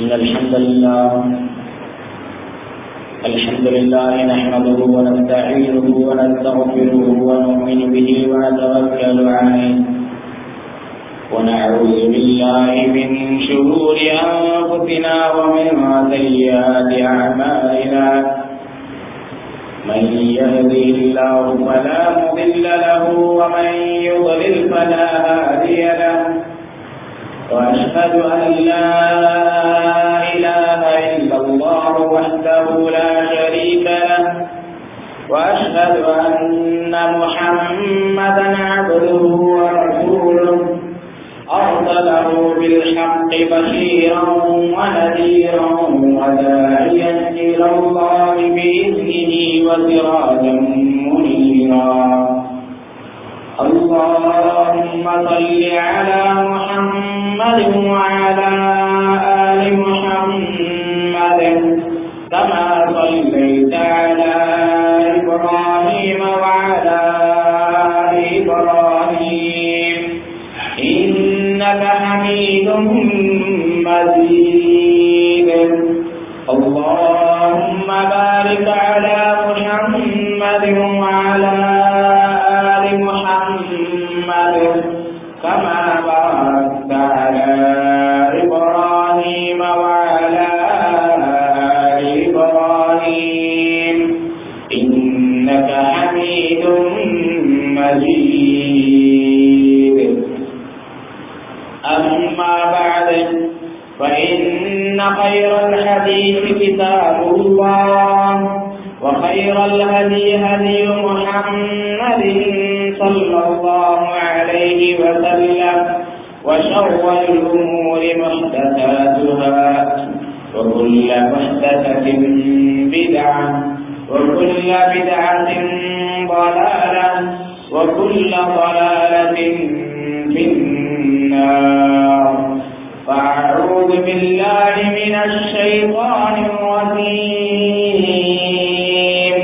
إن الحمد لله الحمد لله نحمده ونستعينه ونستغفره ونؤمن به ونتوكل عليه ونعوذ بالله من شرور أنفسنا ومن سيئات أعمالنا من يهده الله فلا مضل له ومن يضلل فلا هادي له وأشهد أن لا إله إلا الله وحده لا شريك له وأشهد أن محمدا عبده ورسوله أرسله بالحق بشيرا ونذيرا وداعيا إلى الله بإذنه وسراجا منيرا اللهم صل على محمد وعلى آل محمد كما صليت على إبراهيم وعلى آل إبراهيم إنك حميد مجيد اللهم بارك على محمد وعلى آل محمد كما باركت على إبراهيم وعلى آل إبراهيم إنك حميد مجيد أما بعد فإن خير الحديث كتاب الله وخير الهدي هدي محمد صلى الله عليه وسلم وشر الأمور محدثاتها وكل محدثة بدعة وكل بدعة ضلالة وكل ضلالة في النار فأعوذ بالله من الشيطان الرجيم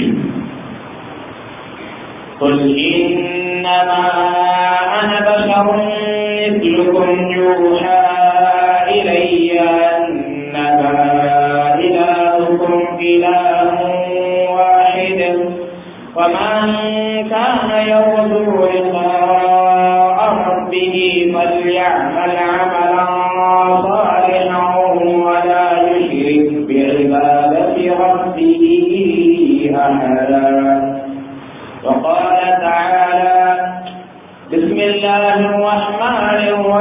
قل إنما أنا بشر مثلكم يوحى إلي أنما إلهكم إله واحد ومن كان يرجو لقاء ربه فليعمل عملا صالحا ولا يشرك بعبادة ربه أحدا وقال تعالى بسم الله الرحمن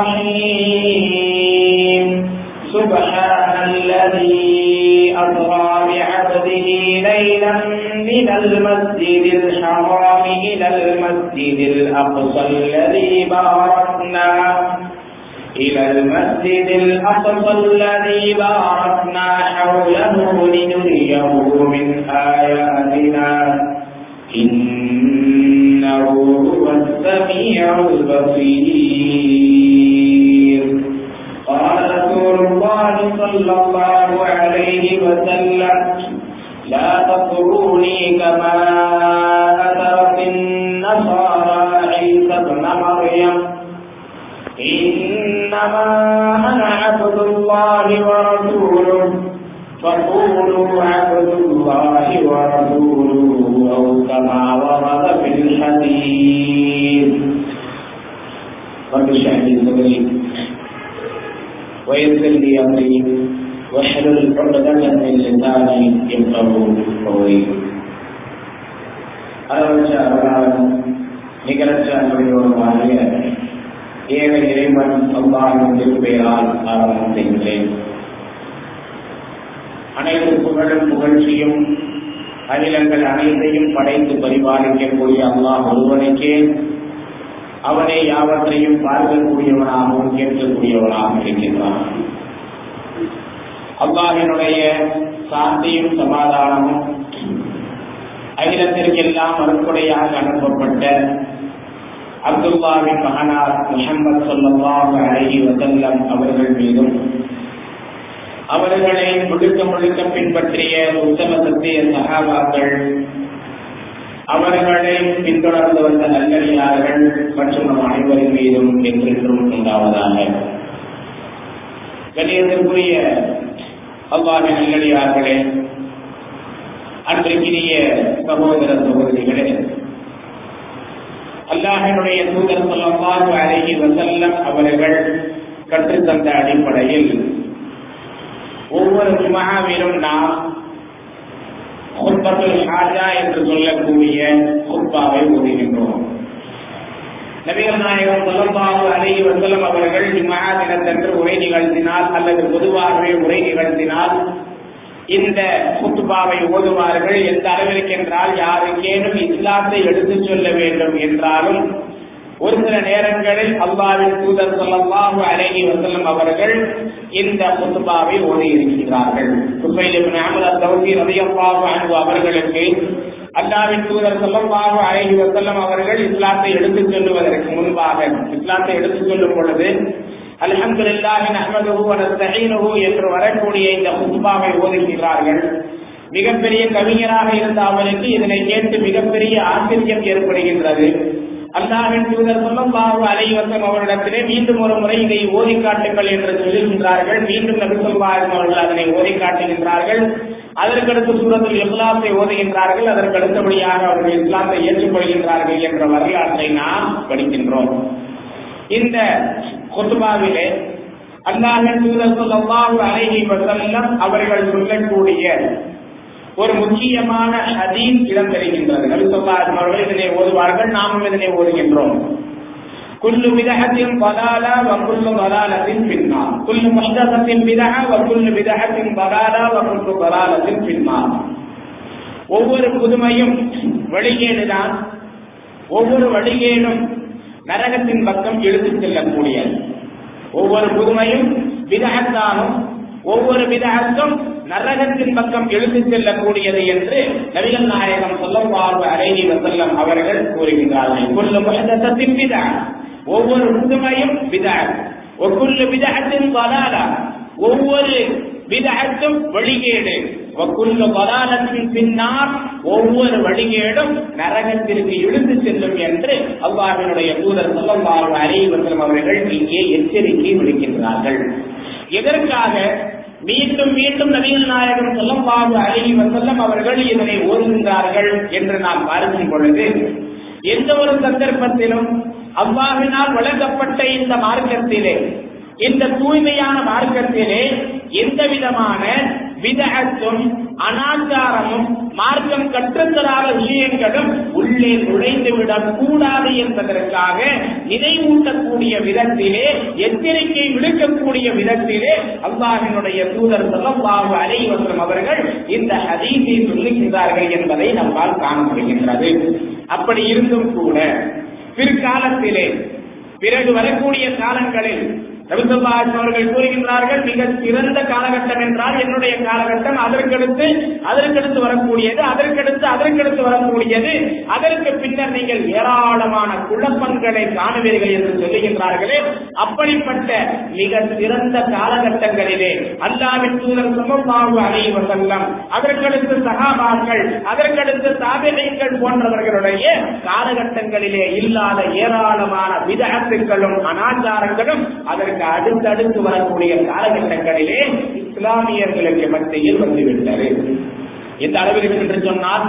الرحيم سبحان الذي أسرى بعبده ليلا من المسجد الحرام إلى المسجد الأقصى الذي باركنا إلى المسجد الأقصى الذي باركنا حوله لنريه من آياتنا إنه هو السميع البصير قال رسول الله صلى الله عليه وسلم لا تطروني كما أترت النصارى عيسى ابن مريم إنما أنا عبد الله ورسوله فقولوا عبد الله ورسوله أو كما ورد في الحديث رب اشرح لي صدري ويسر لي أمري واحلل عقدة من لساني يفقه قولي அளவற்ற அவராலும் நிகரற்ற அன்புடையவருமாகிய ஏழை இறைவன் அவ்வாறு திருப்பெயரால் ஆரம்பம் செய்கிறேன் அனைத்து புகழும் புகழ்ச்சியும் அகிலங்கள் அனைத்தையும் படைத்து பரிபாலிக்கக்கூடிய அல்லாஹ் ஒருவனுக்கே அவனை யாவற்றையும் பார்க்கக்கூடியவனாகவும் கேட்கக்கூடியவனாகவும் இருக்கின்றான் அல்லாஹினுடைய சாந்தியும் சமாதானமும் அகிலத்திற்கெல்லாம் அறுக்குடையாக அனுப்பப்பட்ட அப்துல்லாவின் மகனார் முகமது சொல்லாஹ் அலஹி வசல்லம் அவர்கள் மீதும் அவர்களை முழுக்க முழுக்க பின்பற்றிய உத்தம சத்திய சகாபாக்கள் அவர்களை பின்தொடர்ந்து வந்த நல்லடியார்கள் மற்றும் நம் அனைவரின் மீதும் என்றென்றும் உண்டாவதாக கண்ணியத்திற்குரிய அவ்வாறு நல்லடியார்களே அன்றைக்கினிய சகோதர சகோதரிகளே அல்லாஹனுடைய தூதர் சொல்லவாறு அழகி வசல்லம் அவர்கள் கற்றுத்தந்த அடிப்படையில் ஒவ்வொரு ஜுமாவிலும் நாம் குர்பத்துல் ஹாஜா என்று சொல்லக்கூடிய குர்பாவை ஓதுகின்றோம் நபிகள் நாயகம் சொல்லப்பாவு அலைஹி வசல்லம் அவர்கள் ஜுமா தினத்தன்று உரை நிகழ்த்தினால் அல்லது பொதுவாகவே உரை நிகழ்த்தினால் இந்த குத்துபாவை ஓதுவார்கள் எந்த அளவிற்கு என்றால் யாருக்கேனும் இஸ்லாத்தை எடுத்துச் சொல்ல வேண்டும் என்றாலும் ஒரு சில நேரங்களில் அல்லாவின் தூதர் சொல்லல்லாஹு அலைஹி வசல்லம் அவர்கள் இந்த குத்துபாவை ஓதி இருக்கிறார்கள் அவர்களுக்கு அல்லாவின் தூதர் சொல்லல்லாஹு அலைஹி வசல்லம் அவர்கள் இஸ்லாத்தை எடுத்துச் சொல்லுவதற்கு முன்பாக இஸ்லாத்தை எடுத்துச் சொல்லும் பொழுது அல்ஹம்துலில்லாஹி நஹ்மதுஹு வ நஸ்தஈனுஹு என்று வரக்கூடிய இந்த குத்பாவை ஓதுகிறார்கள் மிகப்பெரிய கவிஞராக இருந்த அவருக்கு இதனை கேட்டு மிகப்பெரிய ஆச்சரியம் ஏற்படுகின்றது அல்லாவின் தூதர் சொல்லல்லாஹு அலைஹி வஸல்லம் அவரிடத்திலே மீண்டும் ஒரு முறை இதை ஓதி காட்டுங்கள் என்று சொல்லுகின்றார்கள் மீண்டும் நபி ஸல்லல்லாஹு அவர்கள் அதனை ஓதி காட்டுகின்றார்கள் அதற்கடுத்து சூரத்தில் இஸ்லாத்தை ஓதுகின்றார்கள் அதற்கு அடுத்தபடியாக அவர்கள் இஸ்லாத்தை ஏற்றுக்கொள்கின்றார்கள் என்ற வரலாற்றை நாம் படிக்கின்றோம் இந்த குத்துபாவிலே அல்லாஹின் தூதர் ஸல்லல்லாஹு அலைஹி வஸல்லம் அவர்கள் சொல்லக்கூடிய ஒரு முக்கியமான ஹதீஸ் இடம்பெறுகின்றது நபி ஸல்லல்லாஹு அவர்கள் இதனை ஓதுவார்கள் நாமும் இதனை ஓதுகின்றோம் كل بدعة ضلالة وكل ضلالة في النار كل محدثة بدعة وكل بدعة ضلالة وكل ضلالة في النار ஒவ்வொரு புதுமையும் வழிகேடுதான் ஒவ்வொரு வழிகேடும் நரகத்தின் பக்கம் இழுத்துச் செல்லக்கூடியது ஒவ்வொரு புதுமையும் விதகத்தாலும் ஒவ்வொரு விதகத்தும் நரகத்தின் பக்கம் இழுத்துச் செல்லக்கூடியது என்று நபிகள் நாயகம் சொல்லம் வாழ்வு அரைவி வசல்லம் அவர்கள் கூறுகின்றார்கள் கொல்லும் முகதத்தின் விதா ஒவ்வொரு புதுமையும் விதா ஒவ்வொரு விதகத்தின் பலாலா ஒவ்வொரு விதகத்தும் வழிகேடு வக்குள்ள பலாலத்தின் பின்னால் ஒவ்வொரு வழிகேடும் நரகத்திற்கு இழுத்து செல்லும் என்று அவ்வாறினுடைய தூதர் சொல்லவாறு அறிவசலம் அவர்கள் இங்கே எச்சரிக்கை விடுக்கின்றார்கள் எதற்காக மீண்டும் மீண்டும் நவீன நாயகம் சொல்லம் பாபு அலி வசல்லம் அவர்கள் இதனை ஓதுகின்றார்கள் என்று நாம் பார்க்கும் பொழுது எந்த ஒரு சந்தர்ப்பத்திலும் அவ்வாவினால் வழங்கப்பட்ட இந்த மார்க்கத்திலே இந்த தூய்மையான மார்க்கத்திலே எந்த விதமான விதகத்தும் அனாச்சாரமும் மார்க்கம் கற்றுத்தராத விஷயங்களும் உள்ளே நுழைந்துவிடக் கூடாது என்பதற்காக நினைவூட்டக்கூடிய விதத்திலே எச்சரிக்கை விடுக்கக்கூடிய விதத்திலே அல்லாஹினுடைய தூதர் சொல்லப்பாவு அலைவசம் அவர்கள் இந்த ஹதீஸை சொல்லுகின்றார்கள் என்பதை நம்மால் காண முடிகின்றது அப்படி இருந்தும் கூட பிற்காலத்திலே பிறகு வரக்கூடிய காலங்களில் ரவிசல்லாஸ் அவர்கள் கூறுகின்றார்கள் மிக சிறந்த காலகட்டம் என்றால் என்னுடைய காலகட்டம் அதற்கடுத்து அதற்கடுத்து வரக்கூடியது அதற்கடுத்து அதற்கடுத்து வரக்கூடியது அதற்கு பின்னர் நீங்கள் ஏராளமான குழப்பங்களை காணுவீர்கள் என்று சொல்லுகின்றார்களே அப்படிப்பட்ட மிக சிறந்த காலகட்டங்களிலே அல்லாவின் தூதர் சுமப்பாவு அலைவ செல்லம் அதற்கடுத்து சகாபாக்கள் அதற்கடுத்து சாதனைகள் போன்றவர்களுடைய காலகட்டங்களிலே இல்லாத ஏராளமான விதகத்துக்களும் அனாச்சாரங்களும் அதற்கு அதற்கு அடுத்தடுத்து வரக்கூடிய காலகட்டங்களிலே இஸ்லாமியர்களுக்கு மத்தியில் வந்துவிட்டது எந்த அளவிற்கு என்று சொன்னால்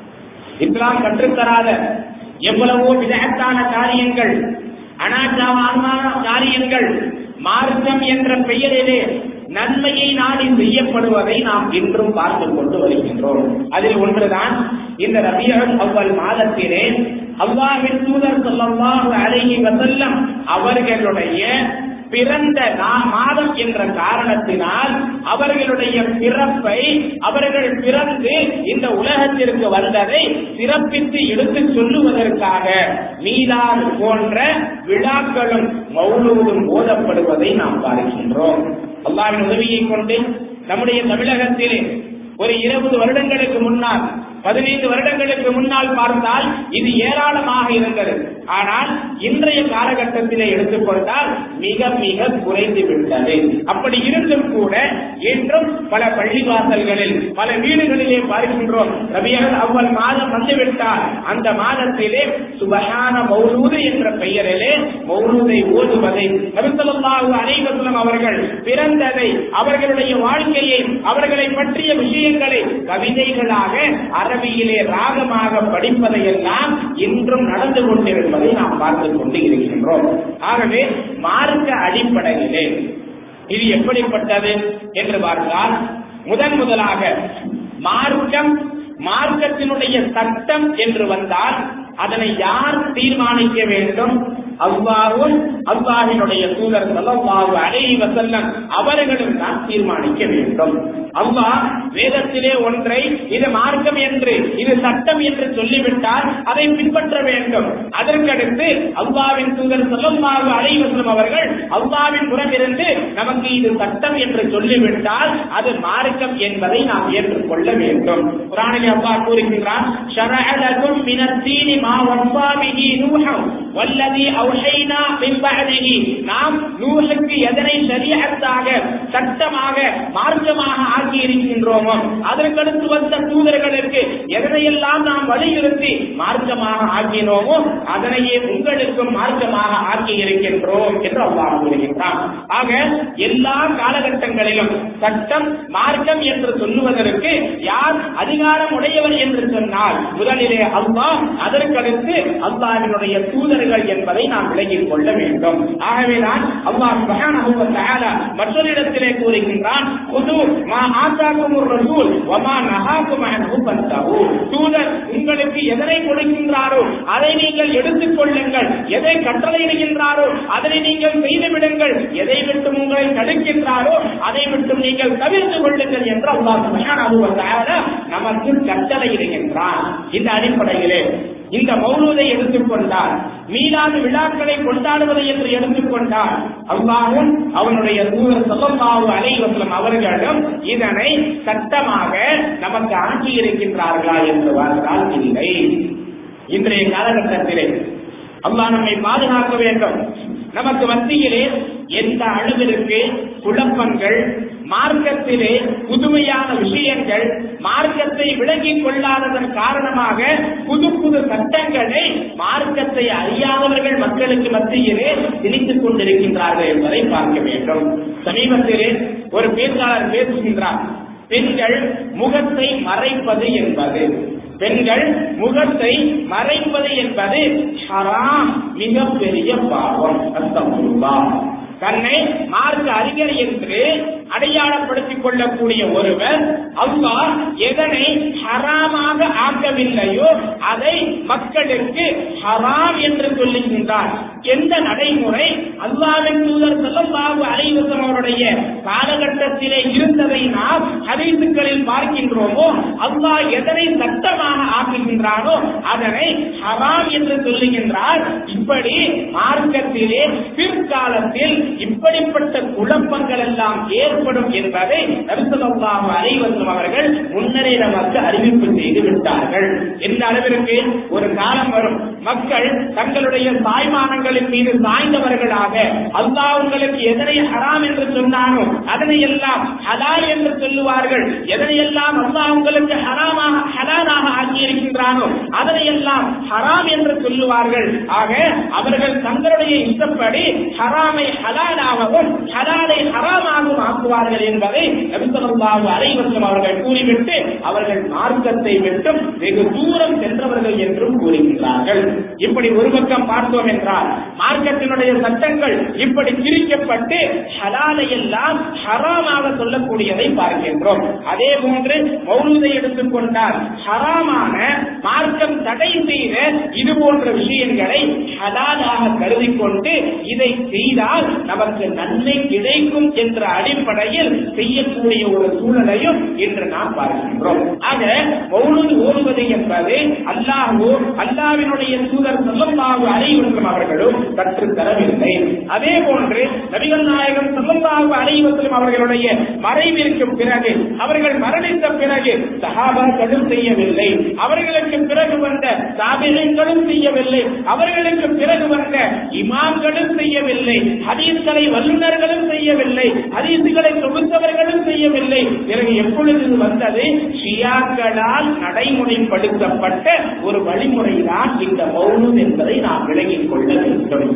இஸ்லாம் கற்றுத்தராத எவ்வளவோ விதகத்தான காரியங்கள் அனாச்சாரமான காரியங்கள் மார்க்கம் என்ற பெயரிலே நன்மையை நாடி செய்யப்படுவதை நாம் இன்றும் பார்த்துக் கொண்டு வருகின்றோம் அதில் ஒன்றுதான் இந்த ரபியல் அவ்வள் மாதத்திலே அல்லாஹின் தூதர் சொல்லல்லாஹு அலைஹி வசல்லம் அவர்களுடைய பிறந்த மாதம் என்ற காரணத்தினால் அவர்களுடைய பிறப்பை அவர்கள் பிறந்து இந்த உலகத்திற்கு வந்ததை சிறப்பித்து எடுத்து சொல்லுவதற்காக மீதால் போன்ற விழாக்களும் மௌலூதும் ஓதப்படுவதை நாம் பார்க்கின்றோம் அல்லாவின் உதவியை கொண்டு நம்முடைய தமிழகத்திலே ஒரு இருபது வருடங்களுக்கு முன்னால் பதினைந்து வருடங்களுக்கு முன்னால் பார்த்தால் இது ஏராளமாக இருந்தது ஆனால் இன்றைய காலகட்டத்திலே எடுத்துக்கொண்டால் மிக மிக குறைந்து விட்டது அப்படி இருந்தும் கூட இன்றும் பல பள்ளிவாசல்களில் பல வீடுகளிலே பார்க்கின்றோம் ரபியல் அவ்வள் மாதம் வந்துவிட்டால் அந்த மாதத்திலே சுபகான மௌலூது என்ற பெயரிலே மௌலூதை ஓதுவதை நபிசல்லாஹு அனைவசலம் அவர்கள் பிறந்ததை அவர்களுடைய வாழ்க்கையை அவர்களை பற்றிய விஷயங்களை கவிதைகளாக அரபியிலே ராகமாக படிப்பதையெல்லாம் இன்றும் நடந்து கொண்டிருப்பதை நாம் பார்த்துக் கொண்டு இருக்கின்றோம் ஆகவே மார்க்க அடிப்படையிலே இது எப்படிப்பட்டது என்று பார்த்தால் முதன் முதலாக மார்க்கம் மார்க்கத்தினுடைய சட்டம் என்று வந்தால் அதனை யார் தீர்மானிக்க வேண்டும் அவ்வாறும் அல்லாஹினுடைய தூதர் சல்லல்லாஹு அலைஹி வஸல்லம் அவர்களும் தான் தீர்மானிக்க வேண்டும் அல்லாஹ் வேதத்திலே ஒன்றை இது மார்க்கம் என்று இது சட்டம் என்று சொல்லிவிட்டால் அதை பின்பற்ற வேண்டும் அதற்கடுத்து அல்லாவின் தூதர் சல்லல்லாஹு அலைஹி வஸல்லம் அவர்கள் அல்லாவின் புறமிருந்து நமக்கு இது சட்டம் என்று சொல்லிவிட்டால் அது மார்க்கம் என்பதை நாம் ஏற்றுக்கொள்ள வேண்டும் குரானில் அல்லாஹ் கூறுகின்றான் ஷரஅலகும் மினத்தீனி மா வஃபா பிஹி நூஹ் வல்லதி அவுஹைனா மின் பஅதிஹி நாம் நூஹுக்கு எதனை ஷரீஅத்தாக சட்டமாக மார்க்கமாக ஆக்கி இருக்கின்றோமோ அதற்கடுத்து வந்த தூதர்களுக்கு எதனையெல்லாம் நாம் வலியுறுத்தி மார்க்கமாக ஆக்கினோமோ அதனையே உங்களுக்கும் மார்க்கமாக ஆக்கி இருக்கின்றோம் என்று அல்லாஹ் கூறுகின்றான் ஆக எல்லா காலகட்டங்களிலும் சட்டம் மார்க்கம் என்று சொல்லுவதற்கு யார் அதிகாரம் உடையவர் என்று சொன்னால் முதலிலே அல்லாஹ் அதற்கடுத்து அல்லாஹினுடைய தூதர்கள் என்பதை நாம் விலகிக் கொள்ள வேண்டும் ஆகவேதான் அல்லாஹ் சுப்ஹானஹு வ தஆலா மற்றொரு இடத்திலே கூறுகின்றான் குது மா ஆதாக்கும் ரசூல் வ மா நஹாக்கும் அன்ஹு ஃபன்தஹு தூதர் உங்களுக்கு எதனை கொடுக்கின்றாரோ அதை நீங்கள் எடுத்துக் கொள்ளுங்கள் எதை கட்டளையிடுகின்றாரோ அதனை நீங்கள் செய்து விடுங்கள் எதை விட்டு உங்களை தடுக்கின்றாரோ அதை விட்டு நீங்கள் தவிர்த்து கொள்ளுங்கள் என்று அல்லாஹ் சுப்ஹானஹு வ தஆலா நமக்கு கட்டளையிடுகின்றான் இந்த அடிப்படையிலே இந்த மௌலூதை எடுத்துக்கொண்டால் மீதான விழாக்களை கொண்டாடுவதை என்று எடுத்துக்கொண்டால் அல்லாவும் அவனுடைய தூதர் சொல்லல்லாவு அலைவசலம் அவர்களும் இதனை சட்டமாக நமக்கு ஆக்கி இருக்கின்றார்களா என்று பார்த்தால் இல்லை இன்றைய காலகட்டத்திலே அல்லாஹ் நம்மை பாதுகாக்க வேண்டும் நமக்கு மத்தியிலே எந்த அளவிற்கு குழப்பங்கள் மார்க்கத்திலே புதுமையான விஷயங்கள் மார்க்கத்தை விலகிக் கொள்ளாததன் காரணமாக புது புது சட்டங்களை மார்க்கத்தை அறியாதவர்கள் மக்களுக்கு மத்தியிலே திணித்துக் கொண்டிருக்கின்றார்கள் என்பதை பார்க்க வேண்டும் சமீபத்திலே ஒரு பேச்சாளர் பேசுகின்றார் பெண்கள் முகத்தை மறைப்பது என்பது பெண்கள் முகத்தை மறைப்பது என்பது ஹராம் மிகப்பெரிய பாவம் அஸ்தமுல்லா தன்னை மார்க்க அறிஞர் என்று அடையாளப்படுத்திக் கொள்ளக்கூடிய ஒருவர் அல்லாஹ் எதனை ஹராமாக ஆக்கவில்லையோ அதை மக்களுக்கு ஹராம் என்று சொல்லுகின்றார் எந்த நடைமுறை அல்லாவின் தூதர் செல்லல்லாஹு அலைவசம் அவருடைய காலகட்டத்திலே இருந்ததை நாம் ஹதீசுகளில் பார்க்கின்றோமோ அல்லாஹ் எதனை சட்டமாக ஆக்குகின்றானோ அதனை ஹராம் என்று சொல்லுகின்றார் இப்படி மார்க்கத்திலே பிற்காலத்தில் இப்படிப்பட்ட குழப்பங்கள் எல்லாம் ஏற்படும் என்பதை நபிசல்லாஹு அலைவசம் அவர்கள் முன்னரே நமக்கு அறிவிப்பு செய்து விட்டார்கள் எந்த அளவிற்கு ஒரு காலம் வரும் மக்கள் தங்களுடைய தாய்மானங்களின் மீது சாய்ந்தவர்களாக அல்லாஹ் உங்களுக்கு எதனை ஹராம் என்று சொன்னானோ அதனை எல்லாம் ஹலால் என்று சொல்லுவார்கள் எதனையெல்லாம் அல்லாஹ் உங்களுக்கு ஹராமாக ஹலாலாக ஆக்கி இருக்கின்றானோ அதனை எல்லாம் ஹராம் என்று சொல்லுவார்கள் ஆக அவர்கள் தங்களுடைய இஷ்டப்படி ஹராமை ஹலாலாகவும் ஹலாலை ஹராமாகவும் ஆக்குவார்கள் என்பதை நபிசல்லாஹு அலைவசம் அவர்கள் கூறிவிட்டு அவர்கள் மார்க்கத்தை விட்டும் வெகு தூரம் சென்றவர்கள் என்றும் கூறுகின்றார்கள் இப்படி ஒரு பக்கம் பார்த்தோம் என்றால் மார்க்கத்தினுடைய சட்டங்கள் இப்படி திரிக்கப்பட்டு ஹலாலை எல்லாம் ஹராமாக சொல்லக்கூடியதை பார்க்கின்றோம் அதே போன்று மௌலூதை எடுத்துக்கொண்டால் ஹராமான மார்க்கம் தடை செய்த இது போன்ற விஷயங்களை ஹலாலாக கருதி கொண்டு இதை செய்தால் நமக்கு நன்மை கிடைக்கும் என்ற அடிப்படை அடிப்படையில் செய்யக்கூடிய ஒரு சூழலையும் இன்று நாம் பார்க்கின்றோம் ஆக மௌனது ஓடுவது என்பது அல்லாஹோ அல்லாவினுடைய தூதர் சொல்லம்பாகு அறிவுறுத்தும் அவர்களும் கற்றுத் தரவில்லை அதே போன்று நபிகள் நாயகம் சொல்லம்பாகு அறிவுறுத்தும் அவர்களுடைய மறைவிற்கு பிறகு அவர்கள் மரணித்த பிறகு சகாபாக்களும் செய்யவில்லை அவர்களுக்கு பிறகு வந்த சாபிகளும் செய்யவில்லை அவர்களுக்கு பிறகு வந்த இமாம்களும் செய்யவில்லை ஹதீஸ்களை வல்லுநர்களும் செய்யவில்லை ஹதீசுகளை தொகுத்தவர்களும் செய்யவில்லை பிறகு எப்பொழுது இது வந்தது ஷியாக்களால் நடைமுறைப்படுத்தப்பட்ட ஒரு வழிமுறைதான் இந்த மௌனம் என்பதை நாம் விளங்கிக் கொள்ள வேண்டும்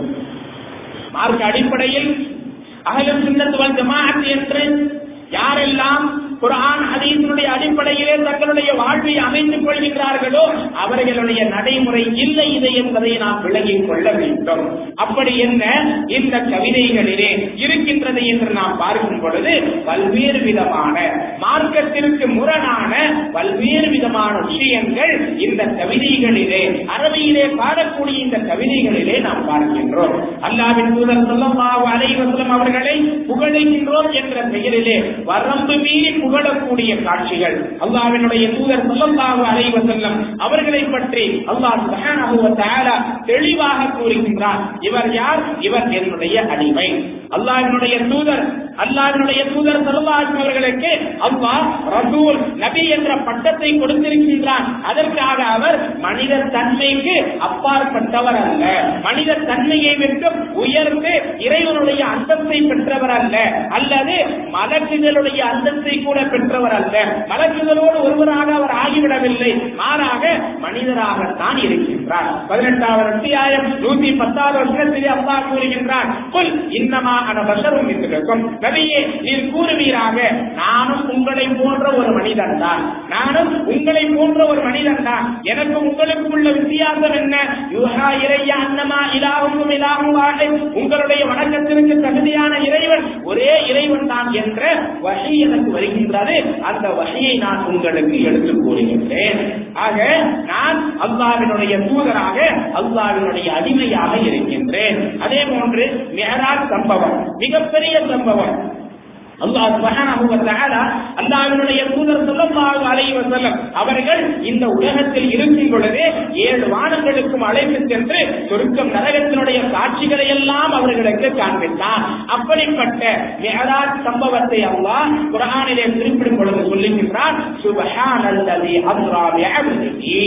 மார்க்க அடிப்படையில் அகலம் சின்னத்துவல் ஜமாஅத் என்று யாரெல்லாம் குரான் ஹதீஸினுடைய அடிப்படையிலே தங்களுடைய வாழ்வை அமைத்துக் கொள்கின்றார்களோ அவர்களுடைய நடைமுறை இல்லை இது என்பதை நாம் விளங்கிக் கொள்ள வேண்டும் அப்படி என்ன இந்த கவிதைகளிலே இருக்கின்றது என்று நாம் பார்க்கும் பொழுது பல்வேறு விதமான மார்க்கத்திற்கு முரணான பல்வேறு விதமான விஷயங்கள் இந்த கவிதைகளிலே அரபியிலே பாடக்கூடிய இந்த கவிதைகளிலே நாம் பார்க்கின்றோம் அல்லாவின் தூதர் சொல்லமாக அலைவசலம் அவர்களை புகழுகின்றோம் என்ற பெயரிலே வரம்பு மீறி புகழக்கூடிய காட்சிகள் அல்லாவினுடைய தூதர் சொல்லல்லாஹு அலைவ செல்லம் அவர்களை பற்றி அல்லாஹ் சுப்ஹானஹு வ தஆலா தெளிவாக கூறுகின்றார் இவர் யார் இவர் என்னுடைய அடிமை அல்லாஹ்வினுடைய தூதர் அல்லாஹ்வினுடைய தூதர் ஸல்லல்லாஹு அவர்களுக்கு அல்லாஹ் ரசூல் நபி என்ற பட்டத்தை கொடுத்திருக்கின்றான் அதற்காக அவர் மனித தன்மைக்கு அப்பாற்பட்டவர் அல்ல மனித தன்மையை விட்டு உயர்ந்து இறைவனுடைய அந்தத்தை பெற்றவர் அல்ல அல்லது மலக்குகளுடைய அந்தத்தை கூட பெற்றவர் அல்ல மலக்குகளோடு ஒருவராக அவர் ஆகிவிடவில்லை மாறாக மனிதராகத்தான் இருக்கின்றார் பதினெட்டாவது அத்தியாயம் நூத்தி பத்தாவது வருஷத்திலே அல்லாஹ் கூறுகின்றார் புல் இன்னமா அன பஷரும் இருக்கும் நபியே நீர் கூறுவீராக நானும் உங்களை போன்ற ஒரு மனிதன் தான் நானும் உங்களை போன்ற ஒரு மனிதன் தான் எனக்கு உங்களுக்கும் உள்ள வித்தியாசம் என்ன யுஹா இறையா அன்னமா இலாகும் இலாகும் வாஹித். உங்களுடைய வணக்கத்திற்கு தகுதியான இறைவன் ஒரே இறைவன் தான் என்ற வகை எனக்கு வருகின்றது அந்த வகையை நான் உங்களுக்கு எடுத்துக் கூறுகின்றேன் ஆக நான் அல்லாவினுடைய தூதராக அல்லாவினுடைய அடிமையாக இருக்கின்றேன் அதே போன்று மெஹராஜ் சம்பவம் மிகப்பெரிய சம்பவம் அல்லாஹ் சுப்ஹானஹு வ தஆலா அல்லாஹ்வினுடைய தூதர் ஸல்லல்லாஹு அலைஹி வஸல்லம் அவர்கள் இந்த உலகத்தில் இருக்கும் பொழுதே ஏழு வானங்களுக்கும் அழைத்து சென்று சொர்க்கம் நரகத்தினுடைய காட்சிகளை எல்லாம் அவர்களுக்கு காண்பித்தார் அப்படிப்பட்ட மிஹராஜ் சம்பவத்தை அல்லாஹ் குர்ஆனிலே குறிப்பிடும் பொழுது சொல்லுகின்றான் சுப்ஹானல்லதி அஸ்ரா பிஅப்திஹி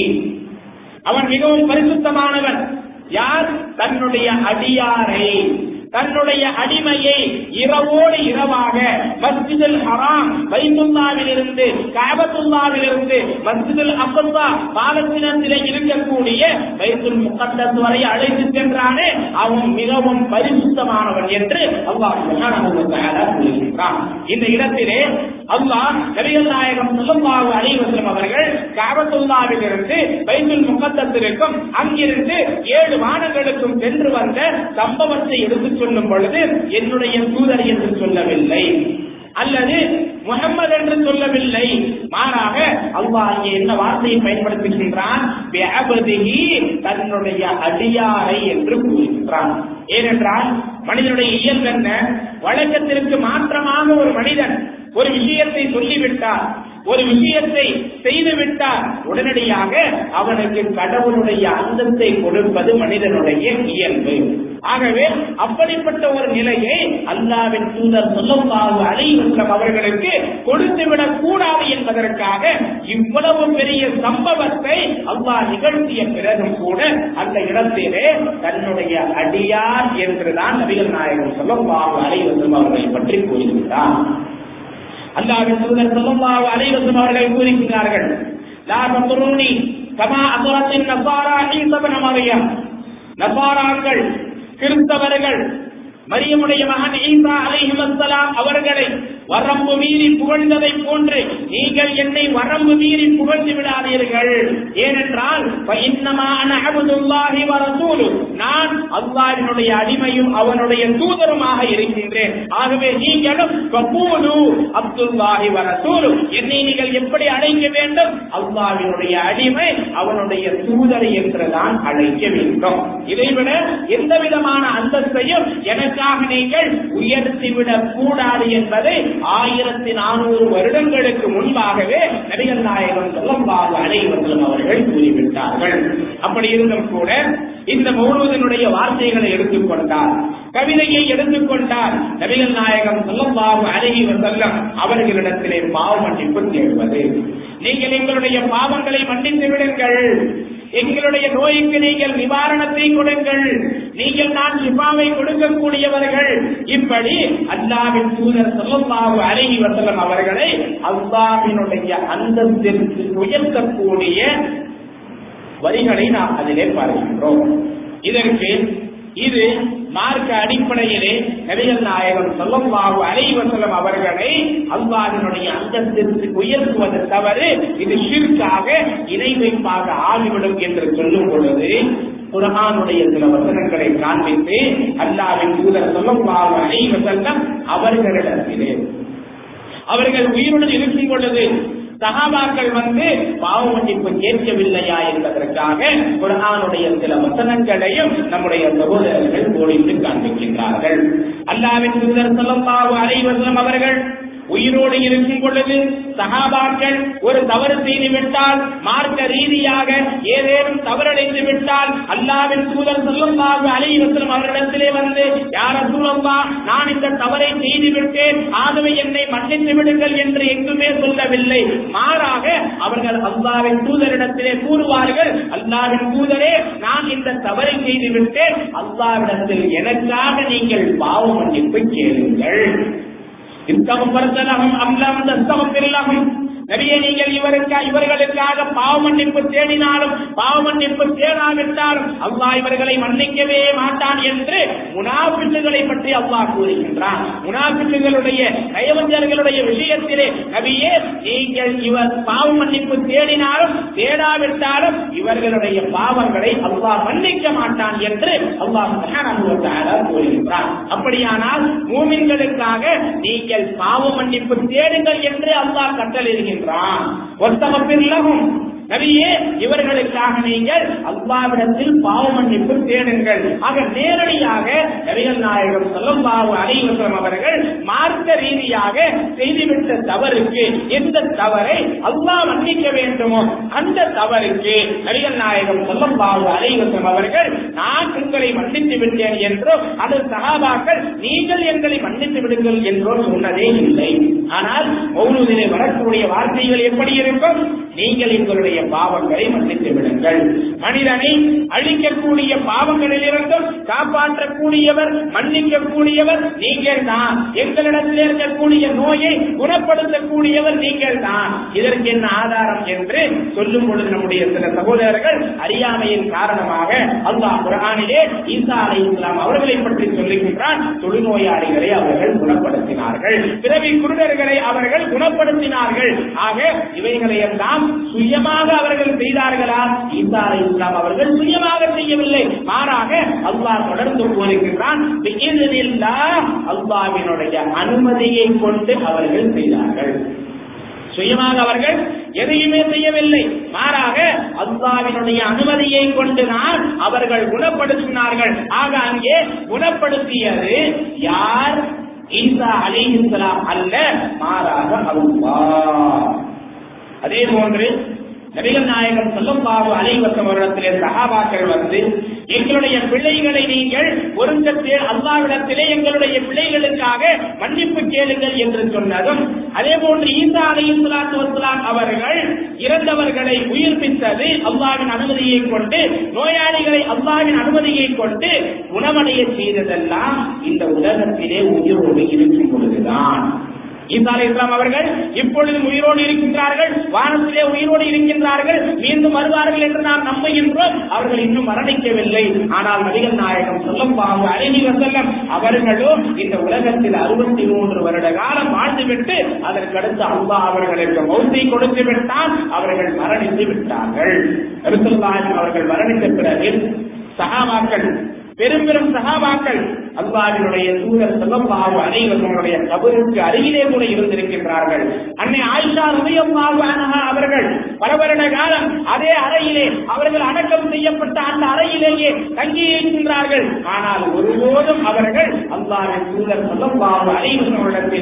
அவன் மிகவும் பரிசுத்தமானவன் யார் தன்னுடைய அடியாரை தன்னுடைய அடிமையை இரவோடு இரவாக மஸ்ஜிதுல் ஹராம் பைத்துல்லாவில் இருந்து காபத்துல்லாவில் இருந்து மஸ்ஜிதுல் அக்கல்லா பாலஸ்தீனத்திலே இருக்கக்கூடிய பைத்துல் முகத்தஸ் வரை அழைத்து சென்றானே அவன் மிகவும் பரிசுத்தமானவன் என்று அல்லாஹ் சுப்ஹானஹு வ தஆலா கூறுகின்றான் இந்த இடத்திலே அல்லாஹ் நபிகள் நாயகம் ஸல்லல்லாஹு அலைஹி வஸல்லம் அவர்கள் காபத்துல்லாவில் இருந்து பைத்துல் முகத்தத்திற்கும் அங்கிருந்து ஏழு வானங்களுக்கும் சென்று வந்த சம்பவத்தை எடுத்துச் சொல்லும் பொழுது என்னுடைய தூதர் என்று சொல்லவில்லை அல்லது முகம்மது என்று சொல்லவில்லை மாறாக அல்லாஹ் இங்கே என்ன வார்த்தையை பயன்படுத்துகின்றான் பிஅபதிஹி, தன்னுடைய அடியாரை என்று கூறுகின்றான் ஏனென்றால் மனிதனுடைய இயல்பு என்ன வழக்கத்திற்கு மாற்றமாக ஒரு மனிதன் ஒரு விஷயத்தை சொல்லிவிட்டார் ஒரு விஷயத்தை செய்துவிட்டார் உடனடியாக அவனுக்கு கடவுளுடைய அந்தத்தை கொடுப்பது மனிதனுடைய இயல்பு ஆகவே அப்படிப்பட்ட ஒரு நிலையை அல்லாவின் தூதர் சொல்லமாக அலைவசம் அவர்களுக்கு கொடுத்துவிடக் கூடாது என்பதற்காக இவ்வளவு பெரிய சம்பவத்தை அல்லாஹ் நிகழ்த்திய பிறகும் கூட அந்த இடத்திலே தன்னுடைய அடியார் என்றுதான் நபிகள் நாயகம் சொல்லமாக அலைவசம் அவர்களை பற்றி கூறிவிட்டார் அல்லாவின் தூதர் சொல்லமாக அலைவசம் அவர்களை கூறுகிறார்கள் லா தத்துருனி கமா அசுரத்தின் நசாரா ஈசபன மரியம் நசாராக்கள் கிறிஸ்தவர்கள் மரியமுடைய மகன் ஈசா அலைஹிமஸ்ஸலாம் அவர்களை வரம்பு மீறி புகழ்ந்ததை போன்று நீங்கள் என்னை வரம்பு மீறி புகழ்ந்து விடாதீர்கள் ஏனென்றால் فإنما عبد الله ورسوله நான் அல்லாஹ்வினுடைய அடிமையும் அவனுடைய தூதருமாக இருக்கின்றேன் ஆகவே நீங்களும் கபூலு அப்துல்லாஹி வரசூலு என்னை நீங்கள் எப்படி அழைக்க வேண்டும் அல்லாஹ்வினுடைய அடிமை அவனுடைய தூதர் என்றுதான் அழைக்க வேண்டும் இதைவிட எந்த விதமான அந்தஸ்தையும் எனக்காக நீங்கள் உயர்த்திவிடக் கூடாது என்பதை ஆயிரத்தி நானூறு வருடங்களுக்கு முன்பாகவே நபிகள் நாயகம் செல்லம்பாக அனைவர்களும் அவர்கள் கூறிவிட்டார்கள் அப்படி இருந்தும் கூட இந்த மௌலூதனுடைய வார்த்தைகளை எடுத்துக்கொண்டார் கவிதையை எடுத்துக்கொண்டார் நபிகள் நாயகம் செல்லம்பாக அழகிவர் செல்லம் அவர்களிடத்திலே பாவ மன்னிப்பு தேடுவது நீங்கள் எங்களுடைய பாவங்களை மன்னித்து விடுங்கள் எங்களுடைய நோய்க்கு நீங்கள் நிவாரணத்தை கொடுங்கள் நீங்கள் நான் சிபாவை கொடுக்கக்கூடியவர்கள் இப்படி அல்லாவின் தூதர் சொல்லல்லாஹு அழகி வசலம் அவர்களை அல்லாவினுடைய அந்தத்திற்கு உயர்த்தக்கூடிய வரிகளை நாம் அதிலே பார்க்கின்றோம் இதற்கு இது மார்க்க அடிப்படையிலே நபிகள் நாயகம் சொல்லல்லாஹு அலைஹி வஸல்லம் அவர்களை அல்லாஹ்வினுடைய அந்தத்திற்கு உயர்த்துவது தவறு இது ஷிர்காக இணை வைப்பாக ஆகிவிடும் என்று சொல்லும் பொழுது குரானுடைய சில வசனங்களை காண்பித்து அல்லாவின் தூதர் சொல்லல்லாஹு அலைஹி வஸல்லம் அவர்களிடத்திலே அவர்கள் உயிருடன் இருக்கும் பொழுது சகாபாக்கள் வந்து பாவ மன்னிப்பு கேட்கவில்லையா என்பதற்காக குரானுடைய சில வசனங்களையும் நம்முடைய சகோதரர்கள் போடித்து காண்பிக்கின்றார்கள் அல்லாவின் தூதர் சொல்லல்லாஹு அலைஹி வஸல்லம் அவர்கள் உயிரோடு இருக்கும் பொழுது சகாபாக்கள் ஒரு தவறு செய்து விட்டால் மார்க்க ரீதியாக ஏதேனும் தவறடைந்து விட்டால் அல்லாவின் தூதர் சொல்லல்லாஹு அலைஹி வஸல்லம் அவரிடத்திலே வந்து யார சூழல்லா நான் இந்த தவறை செய்து விட்டேன் ஆகவே என்னை மன்னித்து விடுங்கள் என்று எங்குமே சொல்லவில்லை மாறாக அவர்கள் அல்லாவின் தூதரிடத்திலே கூறுவார்கள் அல்லாவின் தூதரே நான் இந்த தவறை செய்து விட்டேன் அல்லாவிடத்தில் எனக்காக நீங்கள் பாவ மன்னிப்பு கேளுங்கள் இத்தகப்பரத்தலகம் அம்லம் தஸ்தகப்பிரலகம் நபியை நீங்கள் இவருக்கு இவர்களுக்காக பாவ மன்னிப்பு தேடினாலும் பாவ மன்னிப்பு தேடாவிட்டாலும் அல்லாஹ் இவர்களை மன்னிக்கவே மாட்டான் என்று முனாபிட்டுகளை பற்றி அல்லாஹ் கூறுகின்றான் முனாபிட்டுகளுடைய நயவஞ்சர்களுடைய விஷயத்திலே நபியே நீங்கள் இவர் பாவ மன்னிப்பு தேடினாலும் தேடாவிட்டாலும் இவர்களுடைய பாவங்களை அல்லாஹ் மன்னிக்க மாட்டான் என்று அல்லாஹ் கூறுகின்றான் அப்படியானால் மூமின்களுக்காக நீங்கள் பாவ மன்னிப்பு தேடுங்கள் என்று அல்லாஹ் கட்டளிடுகின்றான் ஒத்தமப்பில்லகும் நபியே இவர்களுக்காக நீங்கள் அல்லாவிடத்தில் பாவ மன்னிப்பு தேடுங்கள் ஆக நேரடியாக நபிகள் நாயகம் சொல்லம்பாவு அலைவசம் அவர்கள் மார்க்க ரீதியாக செய்துவிட்ட தவறுக்கு எந்த தவறை அல்லாஹ் மன்னிக்க வேண்டுமோ அந்த தவறுக்கு நபிகள் நாயகம் சொல்லம்பாவு அலைவசம் அவர்கள் நான் உங்களை மன்னித்து விட்டேன் என்றோ அது சகாபாக்கள் நீங்கள் எங்களை மன்னித்து விடுங்கள் என்றோ சொன்னதே இல்லை ஆனால் மௌனூதிலே வரக்கூடிய வார்த்தைகள் எப்படி இருக்கும் நீங்கள் எங்களுடைய பாவங்களை மன்னித்து விடுங்கள் மனிதனை அழிக்கக்கூடிய பாவங்களில் இருந்தும் காப்பாற்றக்கூடியவர் மன்னிக்கக்கூடியவர் நீங்கள் தான் எங்களிடத்தில் இருக்கக்கூடிய நோயை குணப்படுத்தக்கூடியவர் நீங்கள் தான் இதற்கு என்ன ஆதாரம் என்று சொல்லும் பொழுது நம்முடைய சில சகோதரர்கள் அறியாமையின் காரணமாக அல்லாஹ் குரானிலே ஈசா அலை இஸ்லாம் அவர்களை பற்றி சொல்லுகின்றான் தொழுநோயாளிகளை அவர்கள் குணப்படுத்தினார்கள் பிறவி குருடர்களை அவர்கள் குணப்படுத்தினார்கள் ஆக இவைகளை எல்லாம் சுயமாக அவர்கள் செய்தார்களா ஈசா அலை இஸ்லாம் அவர்கள் சுயமாக செய்யவில்லை மாறாக அல்லாஹ் தொடர்ந்து கூறுகின்றான் அல்லாவினுடைய அனுமதியை கொண்டு அவர்கள் செய்தார்கள் சுயமாக அவர்கள் எதையுமே செய்யவில்லை மாறாக அல்லாவினுடைய அனுமதியை கொண்டுதான் அவர்கள் குணப்படுத்தினார்கள் ஆக அங்கே குணப்படுத்தியது யார் ஈசா அலிஹிஸ்லாம் அல்ல மாறாக அல்லாஹ் அதே போன்று நபிகள் நாயகம் சொல்லும் பாபு அலைவசம் வருடத்திலே சகாபாக்கள் வந்து எங்களுடைய பிள்ளைகளை நீங்கள் ஒருங்கத்தே அல்லாவிடத்திலே எங்களுடைய பிள்ளைகளுக்காக மன்னிப்பு கேளுங்கள் என்று சொன்னதும் அதே போன்று ஈசா அலையும் வசலாம் அவர்கள் இறந்தவர்களை உயிர்ப்பித்தது அல்லாவின் அனுமதியை கொண்டு நோயாளிகளை அல்லாவின் அனுமதியை கொண்டு குணமடைய செய்ததெல்லாம் இந்த உலகத்திலே உயிரோடு இருக்கும் பொழுதுதான் ஈசா அலி இஸ்லாம் அவர்கள் இப்பொழுதும் உயிரோடு இருக்கின்றார்கள் வானத்திலே உயிரோடு இருக்கின்றார்கள் மீண்டும் வருவார்கள் என்று நாம் நம்புகின்றோம் அவர்கள் இன்னும் மரணிக்கவில்லை ஆனால் நபிகள் நாயகம் சொல்லம் பாபு அழகி வசல்லம் அவர்களும் இந்த உலகத்தில் அறுபத்தி மூன்று வருட காலம் வாழ்ந்துவிட்டு அதற்கடுத்து அல்லா அவர்களுக்கு மௌத்தை கொடுத்து விட்டால் அவர்கள் மரணித்து விட்டார்கள் அவர்கள் மரணித்த பிறகு சகாபாக்கள் பெரும் பெரும் சகாபாக்கள் அல்லாவினுடைய தூதர் செல்லம்பாவு அனைவர்களுடைய கபருக்கு அருகிலே கூட இருந்திருக்கின்றார்கள் அன்னை ஆயிஷா ரவியம்மாவு அவர்கள் பல வருட காலம் அதே அறையிலே அவர்கள் அடக்கம் செய்யப்பட்ட அந்த அறையிலேயே தங்கி இருக்கின்றார்கள் ஆனால் ஒருபோதும் அவர்கள் அல்லாவின் தூதர் செல்லம்பாவு அனைவர்களிடத்திலே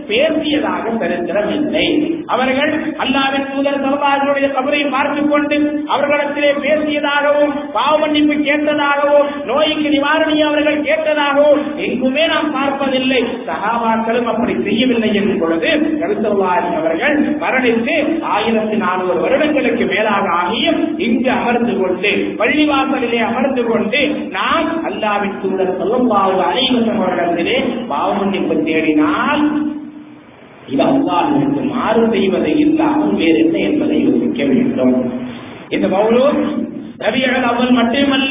பேசியதாக சரித்திரம் இல்லை அவர்கள் அல்லாவின் தூதர் சரதார்களுடைய கபரை பார்த்துக் கொண்டு அவர்களிடத்திலே பேசியதாகவும் பாவ மன்னிப்பு கேட்டதாகவும் நோய்க்கு நிவாரணி அவர்கள் கேட்டதாகவும் எங்குமே நாம் பார்ப்பதில்லை சகாபாக்களும் அப்படி செய்யவில்லை என்று பொழுது கருத்தவாரி அவர்கள் மரணித்து ஆயிரத்தி நானூறு வருடங்களுக்கு மேலாக ஆகியும் இங்கு அமர்ந்து கொண்டு பள்ளிவாசலிலே அமர்ந்து கொண்டு நாம் அல்லாவின் தூதர் சொல்லும் பாவு அனைவரும் அவர்களிடத்திலே பாவ மன்னிப்பு தேடினால் இது அல்லாஹிற்கு மாறு செய்வதை இல்லாமல் வேறு என்ன என்பதை யோசிக்க வேண்டும் இந்த மௌலூர் ரவியல் அவள் மட்டுமல்ல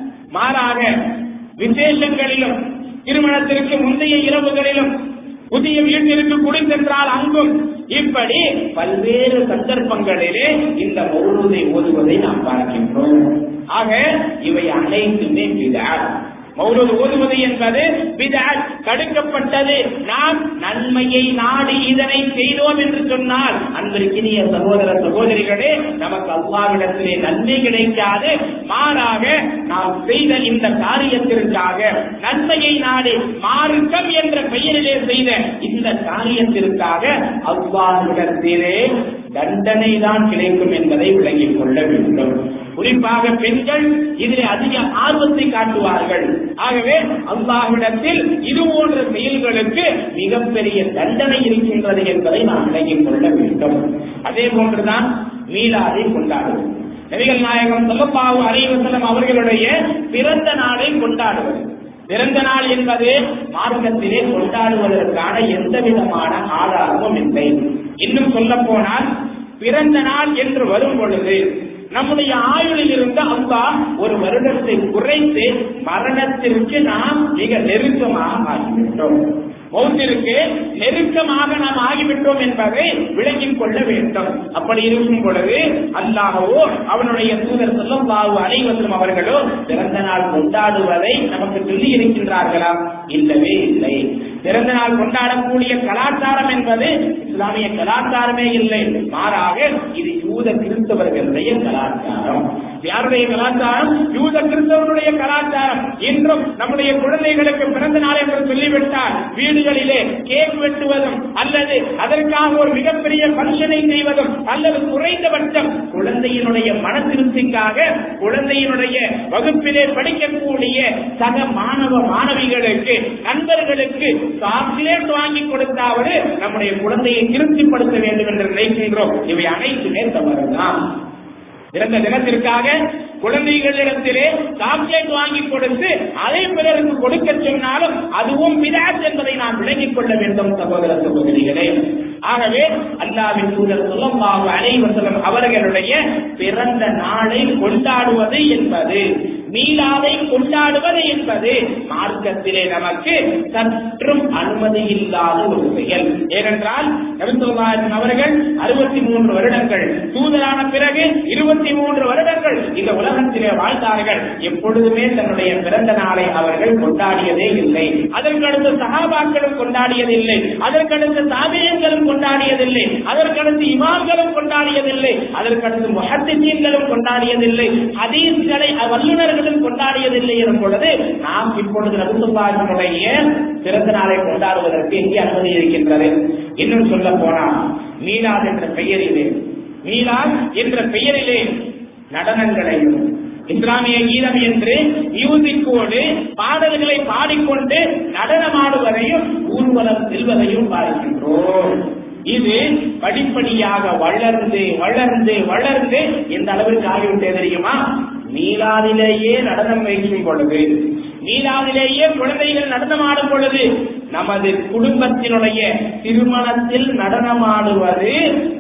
மாறாக விசேஷங்களிலும் திருமணத்திற்கு முந்தைய இரவுகளிலும் புதிய வீட்டிற்கு குடி சென்றால் அங்கும் இப்படி பல்வேறு சந்தர்ப்பங்களிலே இந்த மௌலூதை ஓதுவதை நாம் பார்க்கின்றோம் ஆக இவை அனைத்துமே விதார் மௌலூத் ஓதுவது என்பது பிதாத் தடுக்கப்பட்டது நாம் நன்மையை நாடி இதனை செய்தோம் என்று சொன்னால் அன்பிற்கினிய சகோதர சகோதரிகளே நமக்கு அல்லாவிடத்திலே நன்மை கிடைக்காது மாறாக நாம் செய்த இந்த காரியத்திற்காக நன்மையை நாடி மார்க்கம் என்ற பெயரிலே செய்த இந்த காரியத்திற்காக அவ்வாறிடத்திலே தண்டனை தான் கிடைக்கும் என்பதை விளங்கிக் கொள்ள வேண்டும் குறிப்பாக பெண்கள் இதில் அதிக ஆர்வத்தை காட்டுவார்கள் ஆகவே அல்லாஹ்விடத்தில் இது போன்ற செயல்களுக்கு மிகப்பெரிய தண்டனை இருக்கின்றது என்பதை நாம் விளங்கிக் கொள்ள வேண்டும் அதே போன்றுதான் மீளாதை கொண்டாடுவது நபிகள் நாயகம் சொல்லப்பாவு அலைவசலம் அவர்களுடைய பிறந்த நாளை கொண்டாடுவது பிறந்த நாள் என்பது மார்க்கத்திலே கொண்டாடுவதற்கான எந்த விதமான ஆதாரமும் இல்லை இன்னும் சொல்ல போனால் பிறந்த நாள் என்று வரும் பொழுது நம்முடைய ஆயுளில் இருந்து அல்லா ஒரு வருடத்தை குறைத்து மரணத்திற்கு நாம் மிக நெருக்கமாக ஆகிவிட்டோம் மௌத்திற்கு நெருக்கமாக நாம் ஆகிவிட்டோம் என்பதை விளங்கிக் கொள்ள வேண்டும் அப்படி இருக்கும் பொழுது அல்லாஹவோ அவனுடைய தூதர் சொல்லும் பாவு அனைவரும் அவர்களோ பிறந்த நாள் கொண்டாடுவதை நமக்கு சொல்லி இருக்கின்றார்களா இல்லவே இல்லை பிறந்த நாள் கொண்டாடக்கூடிய கலாச்சாரம் என்பது இஸ்லாமிய கலாச்சாரமே இல்லை மாறாக இது யூத கிறிஸ்தவர்களுடைய கலாச்சாரம் யாருடைய கலாச்சாரம் யூத கிறிஸ்தவனுடைய கலாச்சாரம் இன்றும் நம்முடைய குழந்தைகளுக்கு பிறந்த நாள் என்று சொல்லிவிட்டால் வீடுகளிலே கேக் வெட்டுவதும் அல்லது அதற்காக ஒரு மிகப்பெரிய பங்கனை செய்வதும் அல்லது குறைந்தபட்சம் குழந்தையினுடைய மன திருப்திக்காக குழந்தையினுடைய வகுப்பிலே படிக்கக்கூடிய சக மாணவ மாணவிகளுக்கு நண்பர்களுக்கு சாக்லேட் வாங்கி கொடுத்தாவது நம்முடைய குழந்தையை திருப்திப்படுத்த வேண்டும் என்று நினைக்கின்றோம் இவை அனைத்துமே தவறுதான் பிறந்த தினத்திற்காக குழந்தைகளிடத்திலே சாக்லேட் வாங்கி கொடுத்து அதை பிறருக்கு கொடுக்க சொன்னாலும் அதுவும் பிதாத் என்பதை நாம் விளங்கிக் கொள்ள வேண்டும் சகோதர சகோதரிகளே ஆகவே அல்லாவின் தூதர் சொல்லமாக அனைவசலம் அவர்களுடைய பிறந்த நாளை கொண்டாடுவது என்பது மீளாதை கொண்டாடுவது என்பது மார்க்கத்திலே நமக்கு சற்றும் அனுமதி இல்லாத ஒரு செயல் ஏனென்றால் நபிசுல்லாஜன் அவர்கள் அறுபத்தி மூன்று வருடங்கள் தூதரான பிறகு இருபத்தி மூன்று வருடங்கள் இந்த உலகத்திலே வாழ்ந்தார்கள் எப்பொழுதுமே தன்னுடைய பிறந்த நாளை அவர்கள் கொண்டாடியதே இல்லை அதற்கடுத்து சகாபாக்களும் கொண்டாடியதில்லை அதற்கடுத்து தாபியங்களும் கொண்டாடியதில்லை அதற்கடுத்து இமாம்களும் கொண்டாடியதில்லை அதற்கடுத்து முஹத்திசீன்களும் கொண்டாடியதில்லை ஹதீஸ்களை வல்லுநர்களும் கொண்டாடியதில்லை எனும் பொழுது நாம் இப்பொழுது நபிசுல்லாஜனுடைய பிறந்த நாளை கொண்டாடுவதற்கு எங்கே அனுமதி இருக்கின்றது இன்னும் சொல்ல போனால் மீலாத் என்ற பெயரிலே மீலாத் என்ற பெயரிலே நடனங்களையும் இஸ்லாமிய கீதம் என்று மியூசிக்கோடு பாடல்களை பாடிக்கொண்டு நடனமாடுவதையும் ஊர்வலம் செல்வதையும் பார்க்கின்றோம் இது படிப்படியாக வளர்ந்து வளர்ந்து வளர்ந்து எந்த அளவிற்கு ஆகிவிட்டே தெரியுமா நீலாதிலேயே நடனம் வைக்கும் பொழுது நீலாதிலேயே குழந்தைகள் நடனமாடும் பொழுது நமது குடும்பத்தினுடைய திருமணத்தில் நடனமாடுவது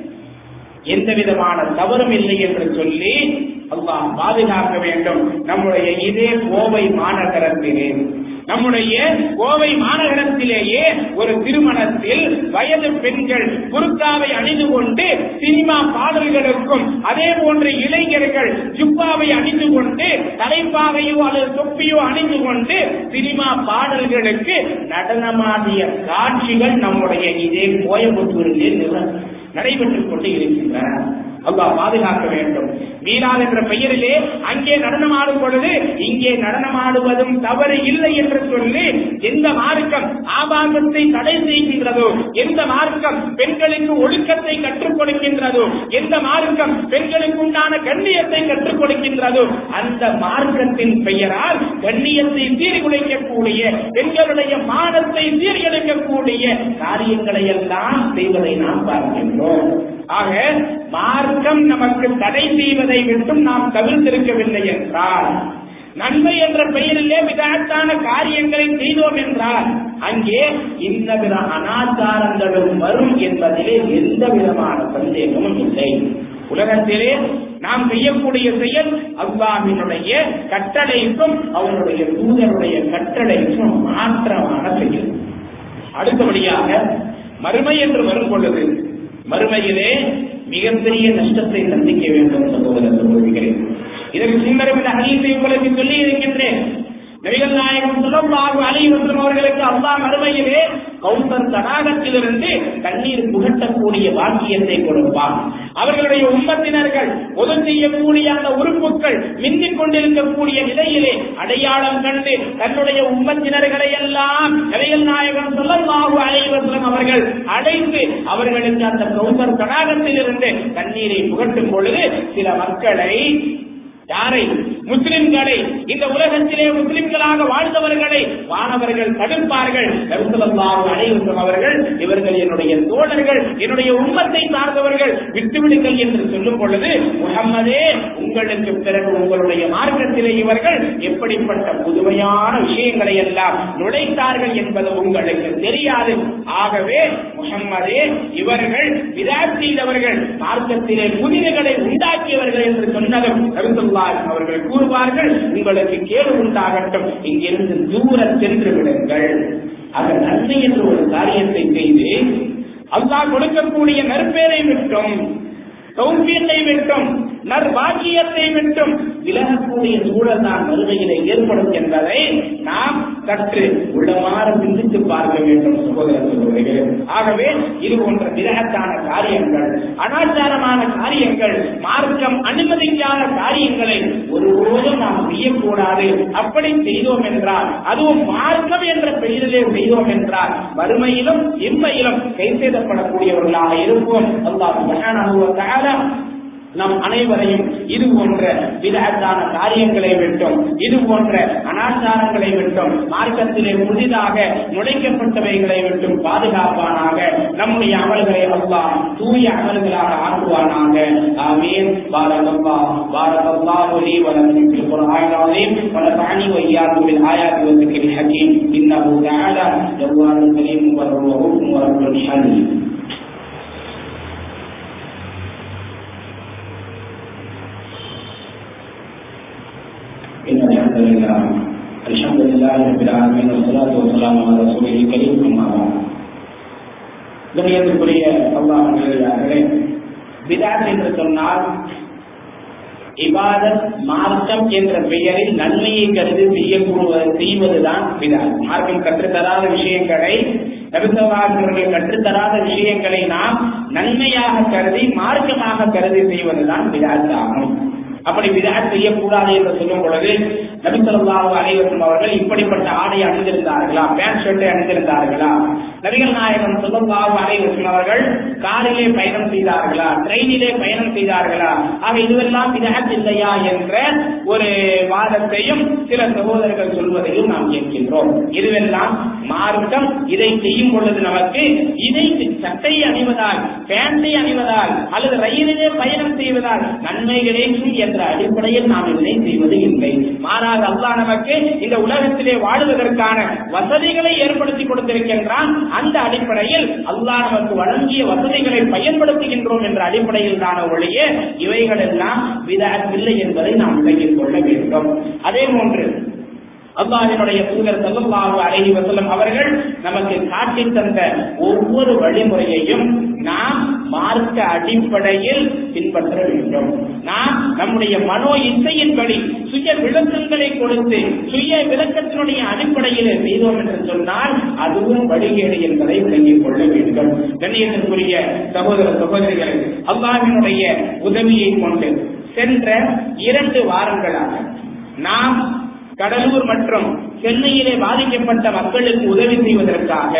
எந்த விதமான தவறும் இல்லை என்று சொல்லி அல்லாஹ் பாதுகாக்க வேண்டும் நம்முடைய இதே கோவை மாநகரத்திலே நம்முடைய கோவை மாநகரத்திலேயே ஒரு திருமணத்தில் வயது பெண்கள் குருக்காவை அணிந்து கொண்டு சினிமா பாடல்களுக்கும் அதே போன்று இளைஞர்கள் ஜுப்பாவை அணிந்து கொண்டு தலைப்பாகையோ அல்லது தொப்பியோ அணிந்து கொண்டு சினிமா பாடல்களுக்கு நடனமாடிய காட்சிகள் நம்முடைய இதே கோயம்புத்தூரிலே நில- நடைபெற்றுக் கொண்டு இருக்கின்றன அல்லாஹ் பாதுகாக்க வேண்டும் மீலாத் என்ற பெயரிலே அங்கே நடனமாடும் பொழுது இங்கே நடனமாடுவதும் தவறு இல்லை என்று சொல்லி எந்த மார்க்கம் ஆபாசத்தை தடை செய்கின்றதோ எந்த மார்க்கம் பெண்களுக்கு ஒழுக்கத்தை கற்றுக் கொடுக்கின்றதோ எந்த மார்க்கம் பெண்களுக்கு உண்டான கண்ணியத்தை கற்றுக் கொடுக்கின்றதோ அந்த மார்க்கத்தின் பெயரால் கண்ணியத்தை சீர்குலைக்கக்கூடிய பெண்களுடைய மானத்தை சீர்குலைக்கக்கூடிய காரியங்களை எல்லாம் செய்வதை நாம் பார்க்கின்றோம் ஆக மார்க்கம் நமக்கு தடை செய்வதை விட்டும் நாம் தவிர்த்திருக்கவில்லை என்றால் நன்மை என்ற பெயரிலே விதத்தான காரியங்களை செய்தோம் என்றால் அங்கே இந்த வித அனாச்சாரங்களும் வரும் என்பதிலே எந்த விதமான சந்தேகமும் இல்லை உலகத்திலே நாம் செய்யக்கூடிய செயல் அல்லாஹினுடைய கட்டளைக்கும் அவனுடைய தூதருடைய கட்டளைக்கும் மாற்றமான செயல் அடுத்தபடியாக மறுமை என்று வரும் பொழுது மறுமையிலே மிகப்பெரிய நஷ்டத்தை சந்திக்க வேண்டும் சகோதரர் சொல்லுகிறேன் இதற்கு சின்னரும் இந்த ஹதீஸை உங்களுக்கு சொல்லி இருக்கின்றேன் நபிகள் நாயகம் சொல்லல்லாஹு அலைஹி வஸல்லம் அவர்களுக்கு அல்லாஹ் மறுமையிலே கௌசர் தடாகத்திலிருந்து தண்ணீர் புகட்டக்கூடிய வாக்கியத்தை கொடுப்பான் அவர்களுடைய உம்மத்தினர்கள் பொது செய்யக்கூடிய அந்த உறுப்புகள் மின்னிக் கொண்டிருக்கக்கூடிய நிலையிலே அடையாளம் கண்டு தன்னுடைய உம்மத்தினர்களை எல்லாம் நபிகள் நாயகம் சொல்லல்லாஹு அலைஹி வஸல்லம் அவர்கள் அழைத்து அவர்களுக்கு அந்த கௌசர் தடாகத்திலிருந்து தண்ணீரை புகட்டும் பொழுது சில மக்களை யாரை முஸ்லிம்களை இந்த உலகத்திலே முஸ்லிம்களாக வாழ்ந்தவர்களை வானவர்கள் தடுப்பார்கள் நபிசல்லாஹு அனைவரும் அவர்கள் இவர்கள் என்னுடைய தோழர்கள் என்னுடைய உம்மத்தை சார்ந்தவர்கள் விட்டுவிடுங்கள் என்று சொல்லும் பொழுது முகம்மதே உங்களுக்கு பிறகு உங்களுடைய மார்க்கத்திலே இவர்கள் எப்படிப்பட்ட புதுமையான விஷயங்களை எல்லாம் நுழைத்தார்கள் என்பது உங்களுக்கு தெரியாது ஆகவே முகம்மதே இவர்கள் விராட் செய்தவர்கள் மார்க்கத்திலே புதிதுகளை உண்டாக்கியவர்கள் என்று சொன்னதும் நபிசுல்லா அவர்கள் கூறுவார்கள் உங்களுக்கு கேடு உண்டாகட்டும் இங்கிருந்து தூர சென்று விடுங்கள் அது நன்மை என்று ஒரு காரியத்தை செய்து அல்லாஹ் கொடுக்கக்கூடிய நற்பேரை விட்டும் சௌக்கியத்தை விட்டும் நற்பாக்கியத்தை விட்டும் விலகக்கூடிய சூழல் தான் மறுமையிலே ஏற்படும் என்பதை நாம் சற்று உள்ளமாறு சிந்தித்து பார்க்க வேண்டும் சகோதர சகோதரிகளே ஆகவே இது போன்ற விலகத்தான காரியங்கள் அனாச்சாரமான காரியங்கள் மார்க்கம் அனுமதிக்காத காரியங்களை ஒருபோதும் நாம் செய்யக்கூடாது அப்படி செய்தோம் என்றால் அதுவும் மார்க்கம் என்ற பெயரிலே செய்தோம் என்றால் மறுமையிலும் இம்மையிலும் கை செய்தப்படக்கூடியவர்களாக இருப்போம் அல்லாஹ் சுப்ஹானஹு வ தஆலா நம் அனைவரையும் இது போன்ற விதத்தான காரியங்களை விட்டும் இது போன்ற அனாச்சாரங்களை விட்டும் மார்க்கத்திலே புதிதாக நுழைக்கப்பட்டவைகளை விட்டும் பாதுகாப்பானாக நம்முடைய அமல்களை அல்லாஹ் தூய அமல்களாக ஆக்குவானாக ஆமீன் பாரதல்லா பாரதல்லா ஒலி வளர்ச்சி القرآن العظيم ونفعني وإياكم بالآيات والذكر الحكيم إنه تعالى جواد كريم ورؤوف ورب حليم إن الحمد لله الحمد لله رب العالمين والصلاة والسلام على رسوله الكريم أما بعد கண்ணியத்துக்குரிய அல்லாஹ் நல்லே பிதாத் என்று சொன்னால் இபாதத் மார்க்கம் என்ற பெயரில் நன்மையை கருதி செய்யக்கூடுவது செய்வதுதான் பிதாத் மார்க்கம் கற்றுத்தராத விஷயங்களை நபிசவாசர்கள் கற்றுத்தராத விஷயங்களை நாம் நன்மையாக கருதி மார்க்கமாக கருதி செய்வதுதான் பிதாத் ஆகும் அப்படி விதாத் செய்யக்கூடாது என்று சொல்லும் பொழுது நபிசல்லாஹு அலைவசம் அவர்கள் இப்படிப்பட்ட ஆடை அணிந்திருந்தார்களா பேண்ட் ஷர்ட்டை அணிந்திருந்தார்களா நபிகள் நாயகம் சொல்லல்லாஹு அலைவசம் அவர்கள் காரிலே பயணம் செய்தார்களா ட்ரெயினிலே பயணம் செய்தார்களா ஆக இதுவெல்லாம் விதாத் இல்லையா என்ற ஒரு வாதத்தையும் சில சகோதரர்கள் சொல்வதையும் நாம் கேட்கின்றோம் இதுவெல்லாம் மார்க்கம் இதை செய்யும் பொழுது நமக்கு இதை சட்டை அணிவதால் பேண்டை அணிவதால் அல்லது ரயிலிலே பயணம் செய்வதால் நன்மை கிடைக்கும் என்ற அடிப்படையில் நாம் இதனை செய்வது இல்லை மாறாக அல்லாஹ் நமக்கு இந்த உலகத்திலே வாழுவதற்கான வசதிகளை ஏற்படுத்தி கொடுத்திருக்கின்றான் அந்த அடிப்படையில் அல்லாஹ் நமக்கு வழங்கிய வசதிகளை பயன்படுத்துகின்றோம் என்ற அடிப்படையில் தான ஒழிய இவைகள் எல்லாம் விதவில்லை என்பதை நாம் விலகிக் கொள்ள வேண்டும் அதே போன்று அல்லாஹினுடைய தூதர் சல்லல்லாஹு அலைஹி வஸல்லம் அவர்கள் நமக்கு காட்டி தந்த ஒவ்வொரு வழிமுறையையும் நாம் மார்க்க அடிப்படையில் பின்பற்ற வேண்டும் நாம் நம்முடைய மனோ இசையின்படி சுய விளக்கங்களை கொடுத்து சுய விளக்கத்தினுடைய அடிப்படையில் செய்தோம் என்று சொன்னால் அதுவும் வழிகேடு என்பதை விளங்கிக் கொள்ள வேண்டும் கண்ணியத்திற்குரிய சகோதர சகோதரிகளை அல்லாஹினுடைய உதவியை கொண்டு சென்ற இரண்டு வாரங்களாக நாம் கடலூர் மற்றும் சென்னையிலே பாதிக்கப்பட்ட மக்களுக்கு உதவி செய்வதற்காக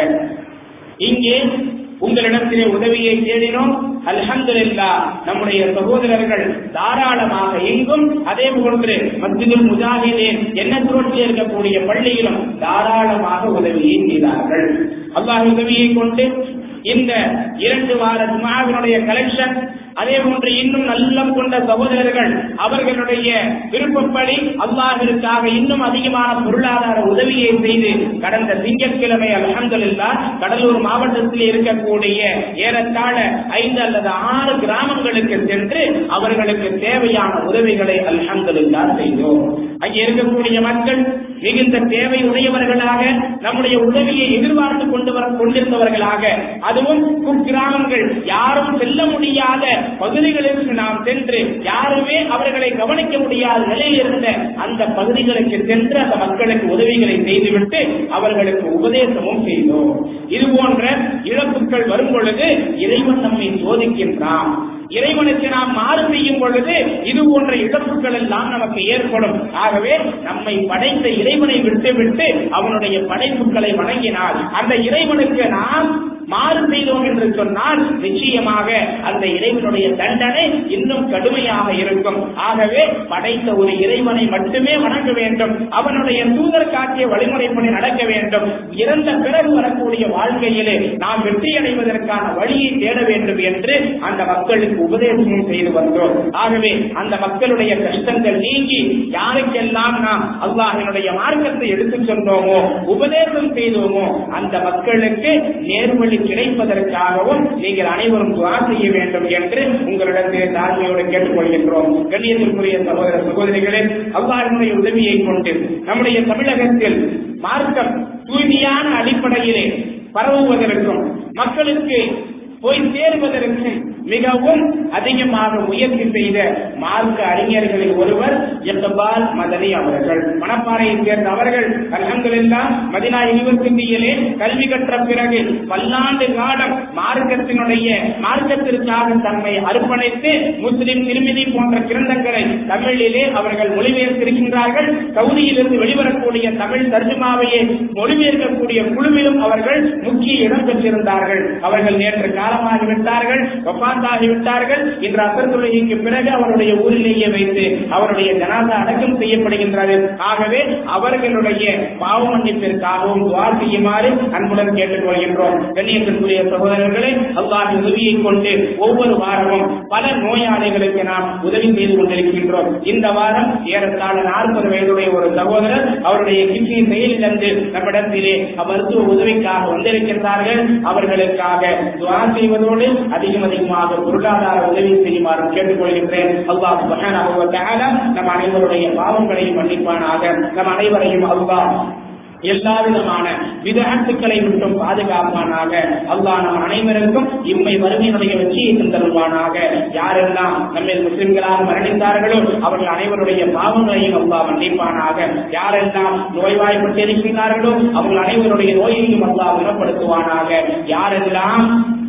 இங்கே உங்களிடத்திலே உதவியை தேடினோம் அல்ஹம்துலில்லா நம்முடைய சகோதரர்கள் தாராளமாக எங்கும் அதே போன்று மஸ்ஜிதுல் முஜாஹிதீன் எண்ணத்தோட்டில் இருக்கக்கூடிய பள்ளியிலும் தாராளமாக உதவியை செய்தார்கள் அல்லாஹ் உதவியை கொண்டு இந்த இரண்டு வார ஜுமாவினுடைய கலெக்ஷன் அதே போன்று இன்னும் நல்லம் கொண்ட சகோதரர்கள் அவர்களுடைய விருப்பப்படி அல்லாஹிற்காக இன்னும் அதிகமான பொருளாதார உதவியை செய்து கடந்த திங்கட்கிழமை அலமதுல்லா கடலூர் மாவட்டத்தில் இருக்கக்கூடிய ஏறத்தாழ ஐந்து அல்லது ஆறு கிராமங்களுக்கு சென்று அவர்களுக்கு தேவையான உதவிகளை அல்ஹம்துல்லா செய்தோம் அங்கே இருக்கக்கூடிய மக்கள் மிகுந்த தேவை உடையவர்களாக நம்முடைய உதவியை எதிர்பார்த்து கொண்டு வர கொண்டிருந்தவர்களாக அதுவும் குக்கிராமங்கள் யாரும் செல்ல முடியாத பகுதிகளுக்கு நாம் சென்று யாருமே அவர்களை கவனிக்க முடியாத நிலையில் இருந்த அந்த பகுதிகளுக்கு சென்று அந்த மக்களுக்கு உதவிகளை செய்துவிட்டு அவர்களுக்கு உபதேசமும் செய்தோம் இது போன்ற இழப்புகள் வரும் பொழுது இறைவன் நம்மை சோதிக்கின்றான் இறைவனுக்கு நாம் மாறு செய்யும் பொழுது இது போன்ற இழப்புகள் எல்லாம் நமக்கு ஏற்படும் ஆகவே நம்மை படைத்த இறைவனை விட்டுவிட்டு அவனுடைய படைப்புகளை வணங்கினால் அந்த இறைவனுக்கு நாம் மாறு செய்தோம் என்று சொன்னால் நிச்சயமாக அந்த இறைவனுடைய தண்டனை இன்னும் கடுமையாக இருக்கும் ஆகவே படைத்த ஒரு இறைவனை மட்டுமே வணங்க வேண்டும் அவனுடைய தூதர் காட்டிய வழிமுறைப்படி நடக்க வேண்டும் இறந்த பிறகு வரக்கூடிய வாழ்க்கையிலே நாம் வெற்றி அடைவதற்கான வழியை தேட வேண்டும் என்று அந்த மக்களுக்கு உபதேசமும் செய்து வந்தோம் ஆகவே அந்த மக்களுடைய கஷ்டங்கள் நீங்கி யாருக்கெல்லாம் நாம் அல்லாஹினுடைய மார்க்கத்தை எடுத்துச் சொன்னோமோ உபதேசம் செய்தோமோ அந்த மக்களுக்கு நேர்வழி கிடைப்பதற்காகவும் நீங்கள் அனைவரும் துவா செய்ய வேண்டும் என்று உங்களிடத்தில் தாழ்மையோடு கேட்டுக்கொள்கின்றோம் கண்ணியத்திற்குரிய சகோதர சகோதரிகளே அவ்வாறினுடைய உதவியை கொண்டு நம்முடைய தமிழகத்தில் மார்க்கம் தூய்மையான அடிப்படையிலே பரவுவதற்கும் மக்களுக்கு போய் சேருவதற்கு மிகவும் அதிகமாக முயற்சி செய்த மார்க்க அறிஞர்களில் ஒருவர் எத்தபால் மதனி அவர்கள் மணப்பாறையை சேர்ந்த அவர்கள் அலகங்களெல்லாம் மதினா யூனிவர்சிட்டியிலே கல்வி கற்ற பிறகு பல்லாண்டு காலம் மார்க்கத்தினுடைய மார்க்கத்திற்காக தன்னை அர்ப்பணித்து முஸ்லிம் திருமிதி போன்ற கிரந்தங்களை தமிழிலே அவர்கள் மொழிபெயர்த்திருக்கின்றார்கள் சவுதியிலிருந்து வெளிவரக்கூடிய தமிழ் தர்ஜுமாவையே மொழிபெயர்க்கக்கூடிய குழுவிலும் அவர்கள் முக்கிய இடம் பெற்றிருந்தார்கள் அவர்கள் நேற்று காலமாகிவிட்டார்கள் ஒப்பாந்தாகிவிட்டார்கள் இன்று அசர் தொழுகைக்கு பிறகு அவருடைய ஊரிலேயே வைத்து அவருடைய ஜனாதா அடக்கம் செய்யப்படுகின்றது ஆகவே அவர்களுடைய பாவ மன்னிப்பிற்காகவும் துவா செய்யுமாறு அன்புடன் கேட்டுக் கொள்கின்றோம் கண்ணியத்திற்குரிய சகோதரர்களே அல்லாஹ் உதவியை கொண்டு ஒவ்வொரு வாரமும் பல நோயாளிகளுக்கு நாம் உதவி செய்து கொண்டிருக்கின்றோம் இந்த வாரம் ஏறத்தாழ நாற்பது வயதுடைய ஒரு சகோதரர் அவருடைய கிட்னி செயலிழந்து நம்மிடத்திலே மருத்துவ உதவிக்காக வந்திருக்கின்றார்கள் அவர்களுக்காக துவா செய்வதோடு அதிகம் அதிகமாக பொருளாதார உதவி செய்யுமாறு கேட்டுக்கொள்கின்றேன் அல்லாஹ் சுப்ஹானஹு வ தஆலா நம் அனைவருடைய பாவங்களையும் மன்னிப்பானாக நம் அனைவரையும் அல்லாஹ் எல்லா விதமான விதத்துக்களை விட்டும் பாதுகாப்பானாக அல்லாஹ் நம் அனைவருக்கும் இம்மை வறுமையினுடைய வெற்றியை தந்தருவானாக யாரெல்லாம் நம்மை முஸ்லிம்களாக மரணித்தார்களோ அவர்கள் அனைவருடைய பாவங்களையும் அல்லாஹ் மன்னிப்பானாக யாரெல்லாம் நோய்வாய்ப்பட்டு இருக்கிறார்களோ அவர்கள் அனைவருடைய நோயையும் அல்லாஹ் குணப்படுத்துவானாக யாரெல்லாம்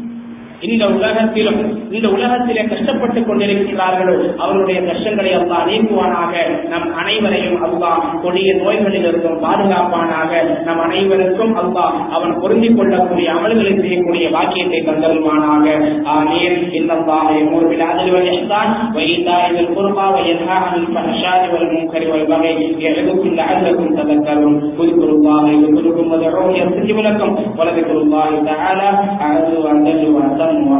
இந்த உலகத்திலும் இந்த உலகத்திலே கஷ்டப்பட்டுக் கொண்டிருக்கிறார்களோ அவருடைய கஷ்டங்களை அல்லாஹ் நீக்குவானாக நம் அனைவரையும் அல்லாஹ் கொடிய நோய்களில் இருந்தும் பாதுகாப்பானாக நம் அனைவருக்கும் அல்லாஹ் அவன் பொருந்திக் கொள்ளக்கூடிய அமல்களை செய்யக்கூடிய வாக்கியத்தை தந்தருமானாக ஆமீன் இன்னல்லாஹ يأمر بالعدل والإحسان وإيتاء ذي القربى وينهى عن الفحشاء والمنكر والبغي يعظكم لعلكم تذكرون اذكروا الله يذكركم وادعوه يستجب لكم ولذكر الله تعالى أعز وأجل وأتم